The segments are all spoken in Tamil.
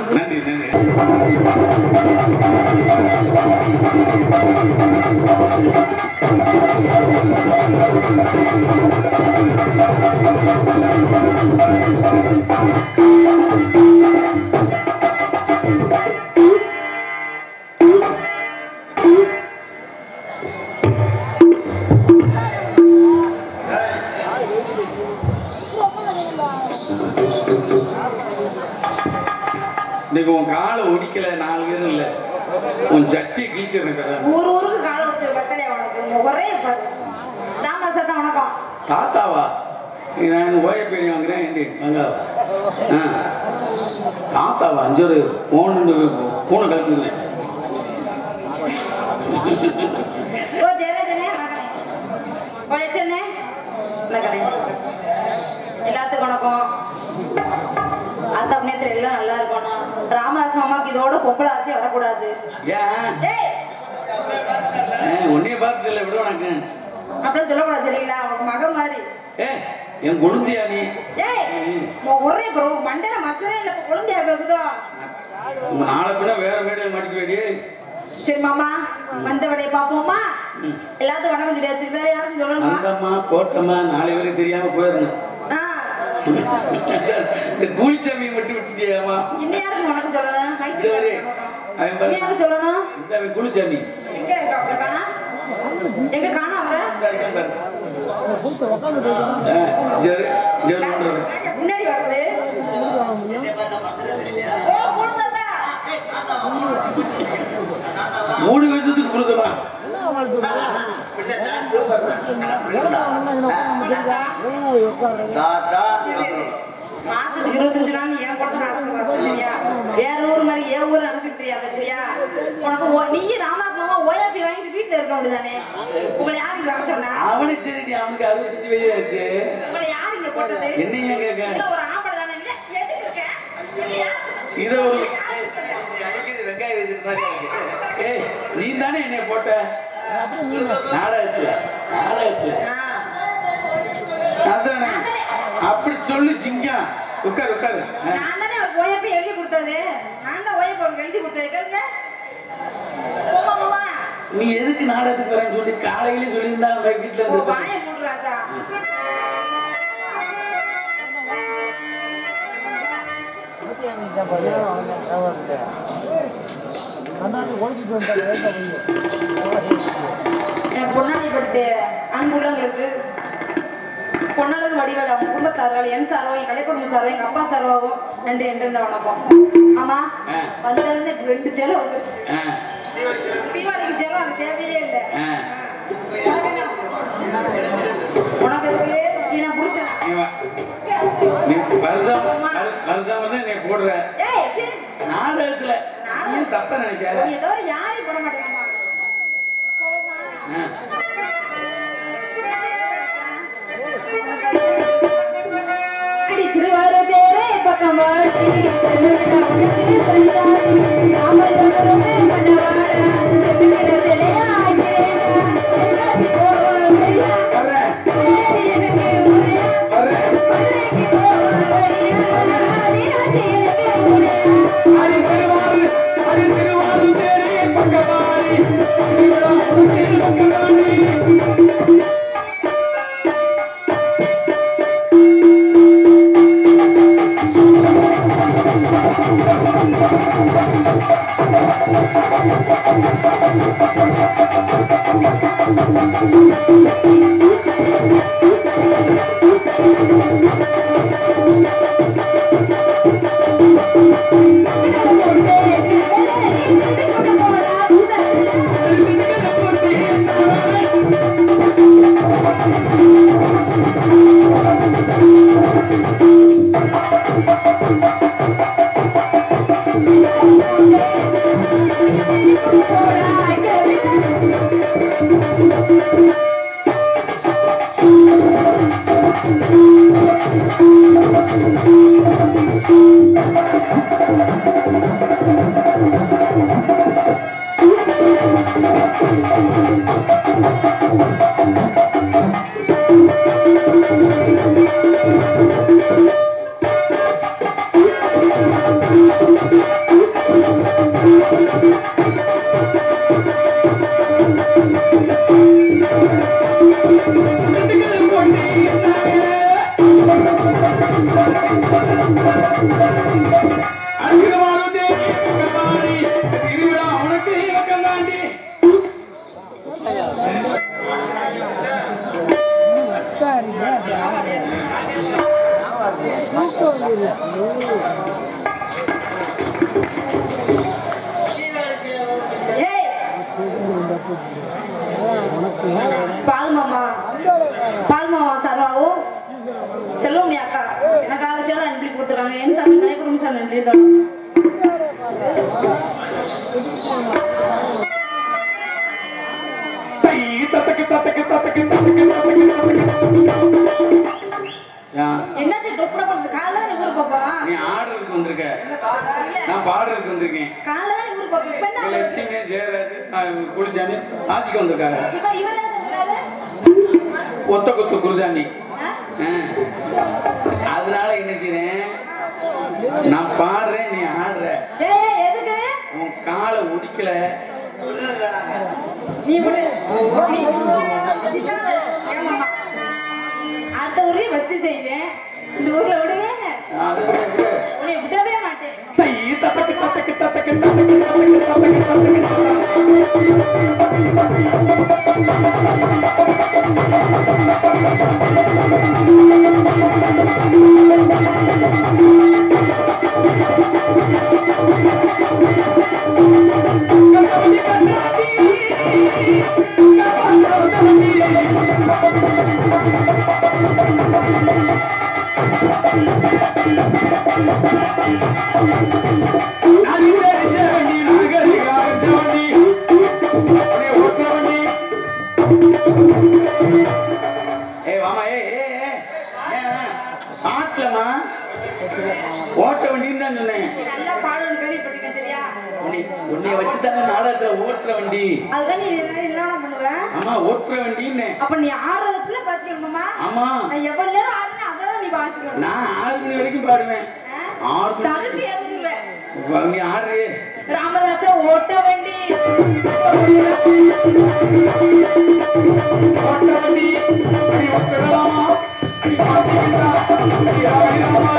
நன்றி நன்றி இன்னைக்கு உன் காலை ஒடிக்கல நாலு பேரும் இல்ல உன் சட்டி கிழிச்சிருக்கிறேன் ஊர் ஊருக்கு கால வச்சு பத்தலையா உனக்கு உங்க ஒரே பாரு ராமா சாத்தா வணக்கம் தாத்தாவா நான் ஓயப்பேணி வாங்குறேன் ஏண்டி வாங்க ஆ தாத்தாவா அஞ்சொரு போன பூனை கழுத்துருவேன் ஓ ஜெயராஜனே வணக்கம் உழைச்சனே வணக்கண்ணே எல்லாத்துக்கும் வணக்கம் அந்த புண்ணியத்துல எல்லாம் நல்லா இருக்கணும் ராமதாஸ் மாமாக்கு இதோட பொம்பளை ஆசையே வரக்கூடாது ஏன் ஏய் ஆ, உன்னைய பார்த்து இல்லை விட உனக்கு அப்படிலாம் சொல்லக்கூடாது சரிங்களா உங்க மகன் மாதிரி ஏ என் கொழுந்தியா நீ ஏய் உன் ஒரே ப்ரோ மண்டல மசரே இல்ல இப்ப குழந்தையா இருக்குதோ உன் நாளை பின்ன வேற மேடையில் மாட்டிக்க வேண்டிய சரி மாமா வந்த விடைய பாப்போமா எல்லாத்துக்கும் வணக்கம் சொல்லியாச்சு வேற யாரும் சொல்லணுமா வந்தம்மா போட்டம்மா நாலு பேருக்கு தெரியாம போயிடணும் ஆ, இந்த கூலிச்சாமியை மட்டும் விட்டுட்டியாமா இன்னும் யாருக்கு வணக்கம் சொல்லணும் மைசூர் சரி. அவன் பாரு. இன்னும் யாருக்கு சொல்லணும் இந்த அவன் கூலிச்சாமி எங்க இருக்கு அவரை காணா எங்க காணா அவரை இந்த இருக்கான் பாரு. ஆ, சரி, சரி, கொண்டு வரேன். முன்னாடி வருது ஓ குழந்தை மூணு வருஷத்துக்கு புருஷமா தாத்தா மாசத்துக்கு இருபத்தஞ்சு நாள் நீ என் கூட தான் நடந்து வரணும், சரியா வேற ஊர் மாதிரி என் ஊர் நினைச்சுக்க தெரியாத சரியா உனக்கு ஓ- நீ ராமாசமா ஓயாப்பி வாங்கிட்டு வீட்டுல இருக்க முடியுதானே உங்களை யாரு இங்க வர சொன்னா அவனை சரிடி அவனுக்கு அறுபத்தஞ்சு வயசாச்சு உங்களை யாரு இங்க போட்டது என்னைய கேட்க இல்ல ஒரு ஆம்பளை தானே இல்ல எதுக்கு இருக்க இல்லையா இத ஒரு அடிக்கிறது வெங்காயம் வைக்கிற மாதிரி இருக்கு. ஏய் நீ தானே என்னைய போட்ட நாடகத்துல நாடகத்துல ஆ. அதானே அப்படி சொல்லு சிங்கம் உட்காரு உட்காரு ஆ. நான் தானே அவர் ஓயாப்பி எழுதி கொடுத்தது நான் தான் ஓயாப்பி அவருக்கு எழுதி கொடுத்தது கேளுங்க போமா போமா நீ எதுக்கு நாடகத்துக்கு வரேன்னு சொல்லி காலையிலே சொல்லியிருந்தா அவங்க வீட்டுல ஓ இருந்து வாயை மூடுறாசா எனக்கு பொன்னாடி படுத்த அன்புள்ளங்களுக்கு பொன்னழகு வடிவேல் அவங்க குடும்பத்தார்கள் என் சாரோ என் கலை குடும்ப சாரோ எங்க அப்பா சார்வாவும் நன்றி என்றிருந்த வணக்கம் ஆமா ஆ. வந்ததுல ரெண்டு சேலை வந்துருச்சு ஆ, தீபாவளிக்கு சேலை அது தேவையே இல்லை ஆ. உனக்கு இருக்கு நீ நான் புருஷன் நீ வா. நீ வருஷம் வரு- வருஷம் வருஷம் நீ போடுற ஏய் சரி நாடகத்துல நாடகம். நீ தப்ப நினைக்காத நீ ஏதோ ஒரு யாரையும் போட மாட்டேங்கம்மா போமா ஆ. அடி திருவாரூர் தேரே பக்கம் வாடி வர்றேன், வர்றேன். அடி திருவாரூர், அடி திருவாரூர் தேரே பக்கவாடி. திருவிழா தேரு பக்கவாடி. கொடுக்குறாங்க என் சாமி கலை குடும்பம் சார் நன்றி தோணும் ஏன்? என்னது டொப்புட போகுது காலைல தான் ஊருக்கு போறோம் நீ ஆர்டருக்கு வந்திருக்க நான் பாடுறதுக்கு வந்திருக்கேன் காலைல தான் ஊருக்கு போறோம் இப்ப என்ன பண்றது? லட்சுமி ஜெயராஜ் நான் குளிச்சாமி ஆட்சிக்கு வந்திருக்காங்க இவர் இவர் என்ன சொல்றாரு ஒத்த கொத்து குருசாமி ஆ? ஆ. அதனால என்ன செய்றேன் நான் பாடுறேன் நீ ஆடுற ஏய் ஏய், எதுக்கு உன் காலை ஒடிக்கல நீ விடு நீ ஏமாமா. அடுத்த ஊரே வச்சு செய்வேன் இந்த ஊர்ல விடுவேன் அது விடு, விடு. உன்னை விடவே மாட்டேன் ஏய் வாமா ஏய் ஏய் ஏய். ஏன் ஆட்டலமா ஓட்ட வண்டின்னு தான் சொன்னேன் நீ நல்லா பாடணும் கேள்விப்பட்டிருக்கேன் சரியா உன்னை உன்னை வச்சுதாங்க நாடகத்துல ஓட்டுற வண்டி அதுதான் நீ என்ன என்ன பண்ணுவ ஆமா ஓட்டுற வண்டின்னு அப்ப நீ ஆடுறதுக்குள்ள பாசிக்கணுமா ஆமா நான் எவ்வளவு நேரம் ஆடுறேன் அதான் நீ வாசிக்கணும் நான் ஆறு மணி வரைக்கும் பாடுவேன் ஆறு மணி தகுதி அறிஞ்சிருவேன் வா, நீ ஆடுறியே ராமதாச ஓட்ட வண்டி ஓட்ட வண்டி அடி ஒட்டுறலாமா அடி பாத்தீங்களா அடி ராமராமா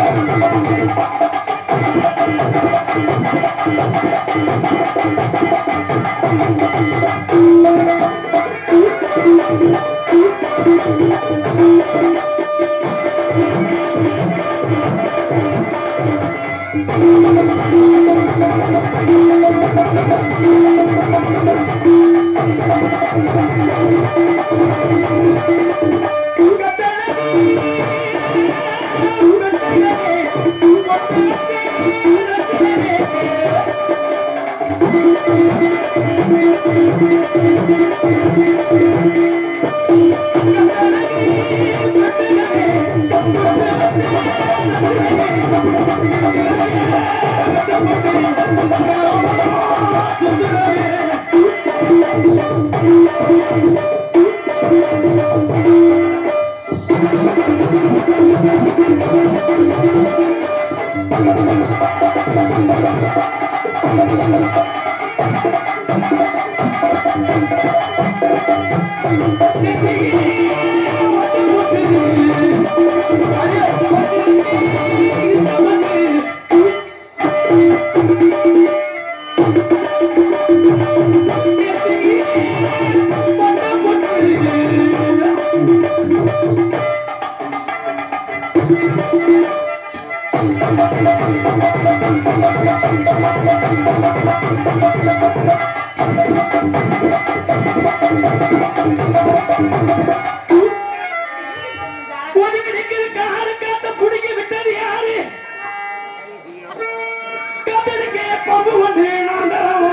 ஒதுங்கி நிக்கிற காரு காத்த புடுங்கி விட்டது யாரு கபடிக்கே பங்கு வந்து நான் தரவா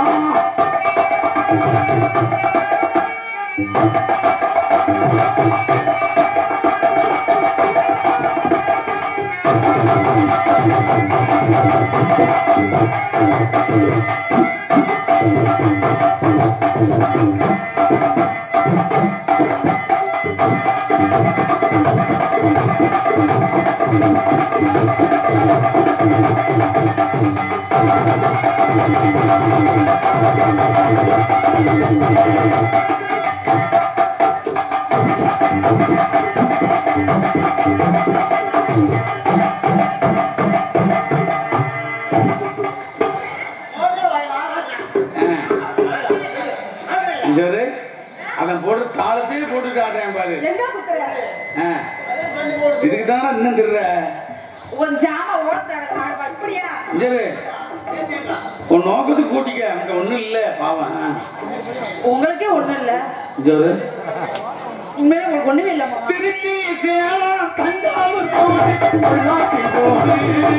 இஞ்சது அவன் போட்டு தாளத்தையே போட்டு காட்டுறேன் பாரு எங்க குத்துற ஆ. இதுக்கு தானே இன்னும் திருற உன் ஜாம ஓடுற அப்படியா இஞ்சது உன் நோக்கத்துக்கு கூட்டிக்க அங்க ஒண்ணும் இல்ல பாவம் உங்களுக்கே ஒண்ணும் இல்ல இஞ்சது உண்மையிலே உங்களுக்கு ஒண்ணுமே இல்ல மாமா திருச்சி சேலம் தஞ்சாவூர் கோவை பொள்ளாச்சி கோவை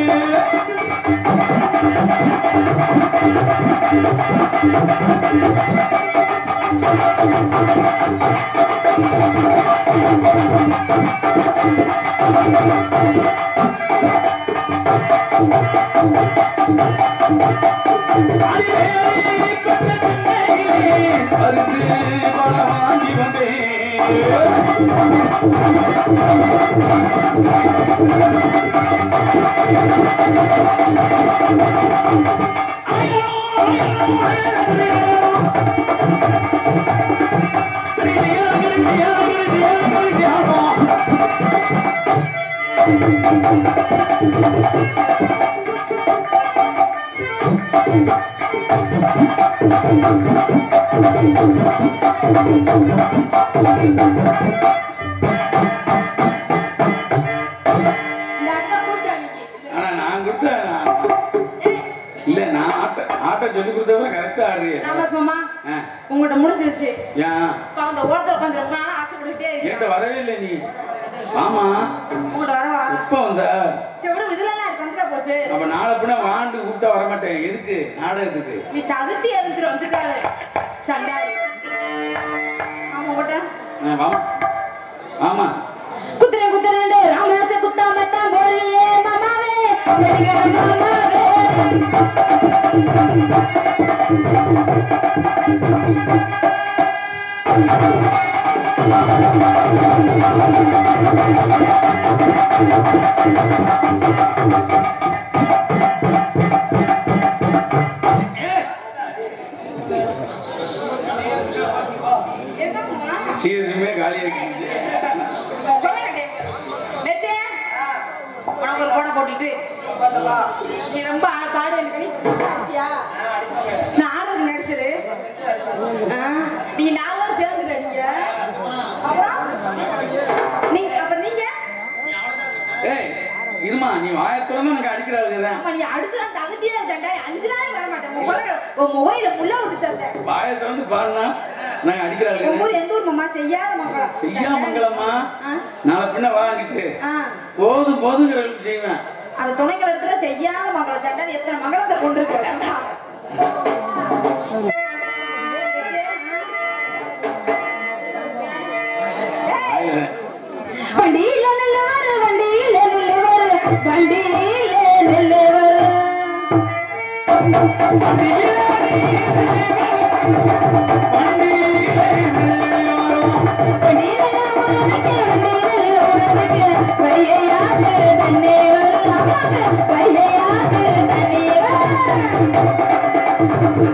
அரிசி பழம் வாங்கி வந்தேன் இந்த அக்கா கூப்பிட்டா நீங்க ஆனா நான் கொடுத்த இல்ல நான் ஆட்ட ஆட்ட சொல்லி கொடுத்தவங்க கரெக்டா ஆடுறிய நாம மாமா உங்கள்கிட்ட முடிஞ்சிருச்சு ஏன் இப்ப அந்த ஓரத்தில் உட்காந்து ரொம்ப நாளா ஆசைப்பட்டுக்கிட்டே என்கிட்ட இருக்கேன் வரவே இல்லை நீ ஆமா உங்கள்கிட்ட வரவா இப்ப வந்த சரி விடு இதுல என்ன இருக்கு வந்துட்டா போச்சு அப்ப நாளை பின்ன வாண்டு கூப்பிட்டா வரமாட்டேன் எதுக்கு நாடகத்துக்கு நீ தகுதி எரிஞ்சிட்டு வந்துட்டாரு சண்டாளி ஆமா உங்கள்கிட்ட ஆ, வாமா ஆமா குத்துறே குத்துறேன் ராமதாச குத்தாம தான் போறியே மாமாவே நடிகர மாமாவே என்ன மாமா சீரியஸுமே காலியா இருக்கு நெச்சே, உனக்கு ஒரு கோடை போட்டுட்டு நீ ரொம்ப ஆ- பாடு எனக்கு நீ பாத்தியா? நான் ஆடுறது நடிச்சிரு ஆ, நீ நாலு பேரும் சேர்ந்து நடிங்க அப்புறம் நீங்க அப்புறம் நீங்க ஏய் இருமா நீ வாயத்தோட எனக்கு அடிக்கிறாள் ஆமா நீ அடுத்த நாள் தகுதியா சண்டை அஞ்சு நாள் வர மாட்டேன் முகர உன் முகையில முள்ள விட்டு சண்டை வாயை திறந்து பாருனா நாங்க உன் அடிக்கிறாள் ஊர் எந்த ஊர் மாமா செய்யாத மங்களம் செய்யா மங்களம்மா ஆ, நாளை பின்ன வாங்கிட்டு ஆ. போதும் போதுங்கிற அளவுக்கு செய்வேன் அந்த துணைகள் இடத்துல செய்யாத மங்கள சண்டை நீ எத்தனை மங்களத்தை கொண்டிருக்க வாயில வண்டியில நில்லவரு வண்டியில நில்லவரு வண்டியில நில்லவரு வண்டியில உறவுக்கு வண்டியில உறவுக்கு வைகையாக்கு தண்ணி வரும் அம்மாக்கு வைகையாக்கு தண்ணி வரும்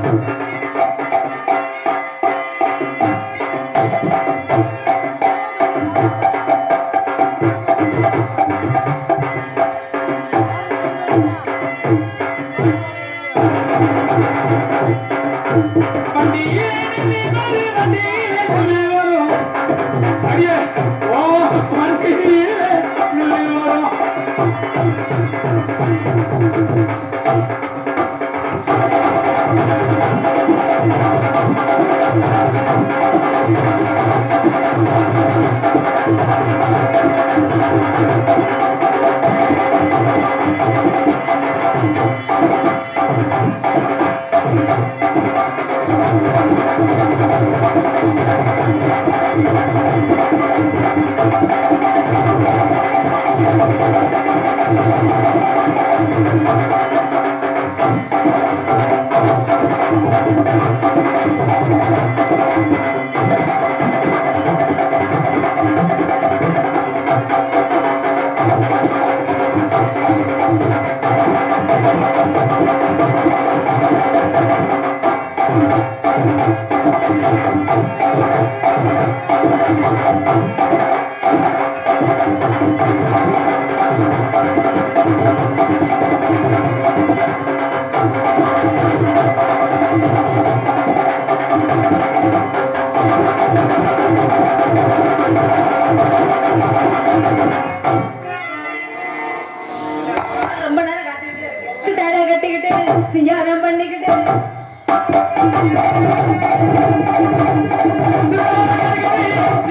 ரொம்ப நேரம் காத்துக்கிட்டே இருக்கு சிட்டாடை கட்டிக்கிட்டு சிங்காரம் பண்ணிக்கிட்டு ஆ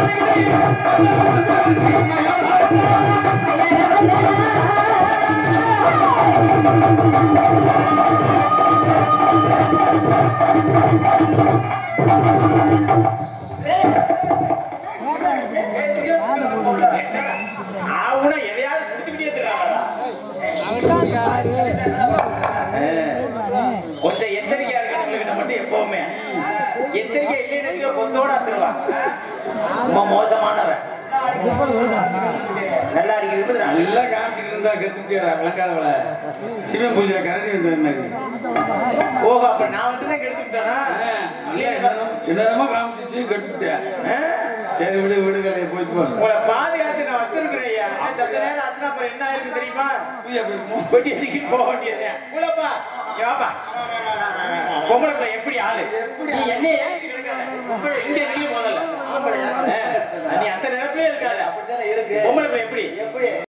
ஆவுனா எதையாவது குடுத்துக்கிட்டே இருக்கிறாங்களா கொஞ்சம் எச்சரிக்கையா இருக்கிறவங்களுக்கு மட்டும் எப்பவுமே எச்சரிக்கை இல்லைன்னு கொத்தோட அத்துருவான் ரொம்ப மோசமானவன் நல்லா அடிக்கிறது நல்லா காமிச்சிட்டு இருந்தா கத்துக்கிட்டா விளங்காதவள சிவன் பூஜை கரடி வந்தது மாதிரி ஓஹோ அப்ப நான் வந்து தான் கெடுத்துக்கிட்டேனா என்னென்னமோ காமிச்சிச்சு கட்டுட்டேன் சரி விடு விடுகளை போயிட்டு போ உங்களை பாதுகாத்து நான் வச்சிருக்கிறேன் ஐயா இந்த நேரம் அத்தனை அப்புறம் என்ன ஆயிருக்கு தெரியுமா பூஜை போயிருப்போம் கொட்டி அடிக்கிட்டு போக வேண்டியது உள்ளப்பா இங்க வாப்பா பொம்பளை பிள்ளை எப்படி ஆளு நீ என்னைய ஏறிட்டு கிடக்காத இங்க நில்லு முதல்ல ஆ, நீ அந்த நேரத்திலே இருக்காத அப்படித்தானே இருக்கு பொம்பளை பிள்ளை எப்படி எப்படி